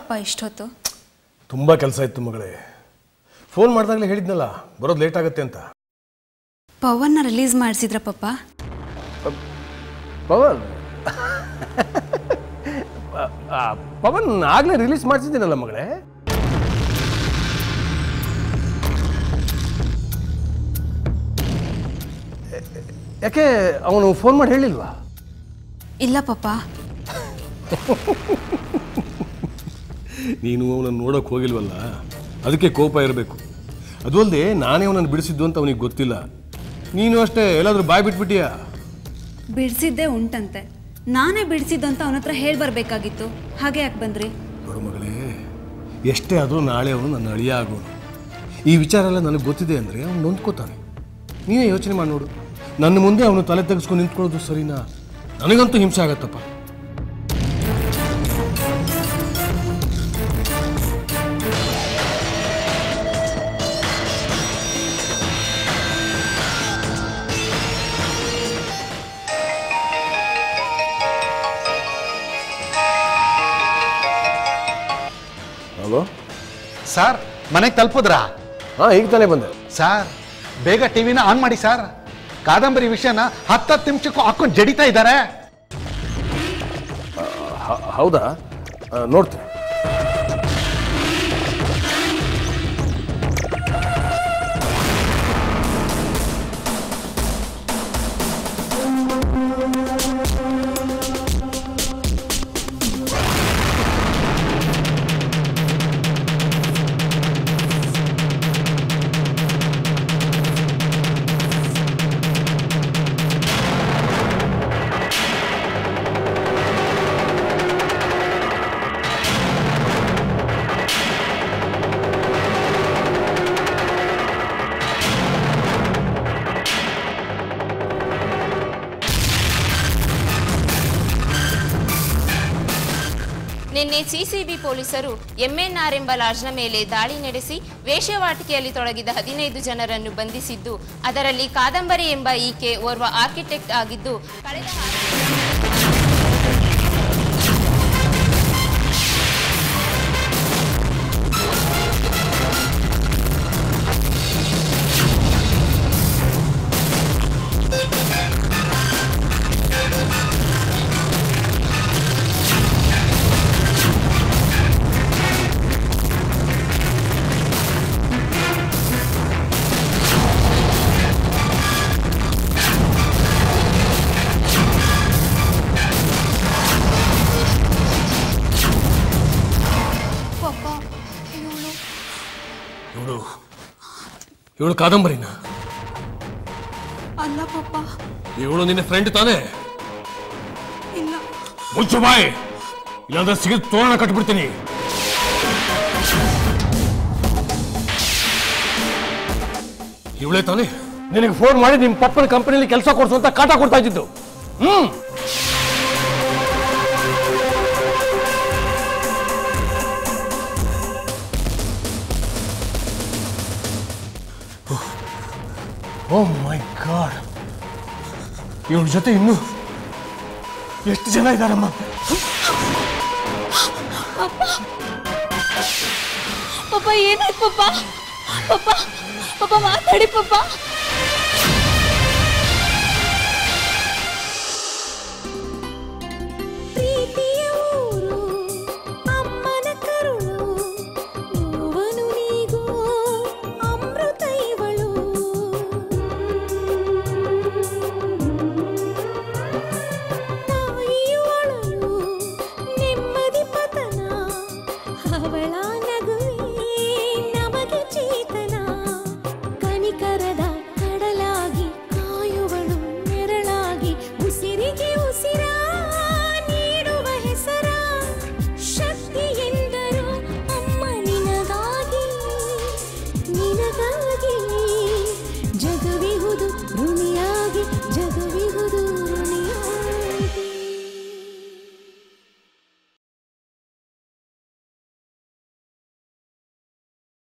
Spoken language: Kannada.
ಪಪ್ಪ ಇಷ್ಟೊತ್ತು ತುಂಬ ಕೆಲಸ ಇತ್ತು ಮಗಳೇ ಫೋನ್ ಮಾಡಿದಾಗಲೇ ಹೇಳಿದ್ನಲ್ಲ ಬರೋದು ಲೇಟ್ ಆಗುತ್ತೆ ಅಂತ ಪವನ್ನ ರಿಲೀಸ್ ಮಾಡಿಸಿದ್ರ ಪಪ್ಪ ಪವನ್ ಆ, ಪವನ್ ಆಗಲೇ ರಿಲೀಸ್ ಮಾಡಿಸಿದ್ದೀನಲ್ಲ ಮಗಳೇ ಯಾಕೆ ಅವನು ಫೋನ್ ಮಾಡಿ ಹೇಳಿಲ್ವಾ ಇಲ್ಲ ಪಪ್ಪ ನೀನು ಅವನನ್ನು ನೋಡೋಕೆ ಹೋಗಿಲ್ವಲ್ಲ ಅದಕ್ಕೆ ಕೋಪ ಇರಬೇಕು ಅದು ಅಲ್ಲದೆ ನಾನೇ ಅವನನ್ನು ಬಿಡಿಸಿದ್ದು ಅಂತ ಅವನಿಗೆ ಗೊತ್ತಿಲ್ಲ ನೀನು ಅಷ್ಟೇ ಎಲ್ಲಾದರೂ ಬಾಯ್ ಬಿಟ್ಬಿಟ್ಟಿಯಾ ಬಿಡಿಸಿದ್ದೇ ಉಂಟಂತೆ ನಾನೇ ಬಿಡಿಸಿದ್ದು ಅಂತ ಅವನ ಹತ್ರ ಹೇಳಿ ಬರಬೇಕಾಗಿತ್ತು ಹಾಗೆ ಯಾಕೆ ಬಂದ್ರಿ ನೋಡು ಮಗಳೇ ಎಷ್ಟೇ ಆದರೂ ನಾಳೆ ಅವನು ನನ್ನ ಅಳಿಯ ಆಗೋನು ಈ ವಿಚಾರ ಎಲ್ಲ ನನಗೆ ಗೊತ್ತಿದೆ ಅಂದರೆ ಅವನು ನೊಂದ್ಕೋತಾನೆ ನೀನೇ ಯೋಚನೆ ಮಾಡಿ ನೋಡು ನನ್ನ ಮುಂದೆ ಅವನು ತಲೆ ತೆಗೆಸ್ಕೊಂಡು ನಿಂತ್ಕೊಳ್ಳೋದು ಸರಿನಾ ನನಗಂತೂ ಹಿಂಸೆ ಆಗತ್ತಪ್ಪ ಹಲೋ ಸರ್ ಮನೆಗೆ ತಲುಪಿದ್ರಾ ಹಾಂ ಈಗ ತಾನೇ ಬಂದೆ ಸರ್ ಬೇಗ ಟಿವಿನ ಆನ್ ಮಾಡಿ ಸರ್ ಕಾದಂಬರಿ ವಿಷಯನ ಹತ್ತತ್ತು ನಿಮಿಷಕ್ಕೂ ಹಾಕೊಂಡು ಜಡಿತಾ ಇದ್ದಾರೆ ಹ- ಹೌದಾ ಆ, ನೋಡ್ತೀನಿ ನಿನ್ನೆ ಸಿಸಿಬಿ ಪೊಲೀಸರು ಎಂಎನ್ಆರ್ ಎಂಬ ಲಾಡ್ಜ್ನ ಮೇಲೆ ದಾಳಿ ನಡೆಸಿ ವೇಶ್ಯವಾಟಿಕೆಯಲ್ಲಿ ತೊಡಗಿದ ಹದಿನೈದು ಜನರನ್ನು ಬಂಧಿಸಿದ್ದು ಅದರಲ್ಲಿ ಕಾದಂಬರಿ ಎಂಬ ಈಕೆ ಓರ್ವ ಆರ್ಕಿಟೆಕ್ಟ್ ಆಗಿದ್ದು ಕಳೆದ ಆರು- ಇವಳು ಇವಳು ಕಾದಂಬರಿನ ಅಲ್ಲ ಪಪ್ಪ ಇವಳು ನಿನ್ನ ಫ್ರೆಂಡ್ ತಾನೇ ಇಲ್ಲ ಮುಚ್ಚು ಬಾಯ್ ಇಲ್ಲಾಂದ್ರೆ ಸಿಗದ್ ತೋರಣ ಕಟ್ಬಿಡ್ತೀನಿ ಇವಳೇ ತಾನೇ ನಿನಗೆ ಫೋನ್ ಮಾಡಿ ನಿಮ್ಮ ಪಪ್ಪನ ಕಂಪನಿಯಲ್ಲಿ ಕೆಲಸ ಕೊಡ್ಸು ಅಂತ ಕಾಟ ಕೊಡ್ತಾ ಇದ್ದಿದ್ದು ಹ್ಮ್ ಓ ಮೈ ಗಾಡ್ ಇವಳ ಜೊತೆ ಇನ್ನು ಎಷ್ಟು ಜನ ಇದ್ದಾರಮ್ಮ ಪಪ್ಪ ಏನಾಯ್ತು ಪಪ್ಪ ಪಪ್ಪ ಪಪ್ಪ ಮಾತಾಡಿ ಪಪ್ಪ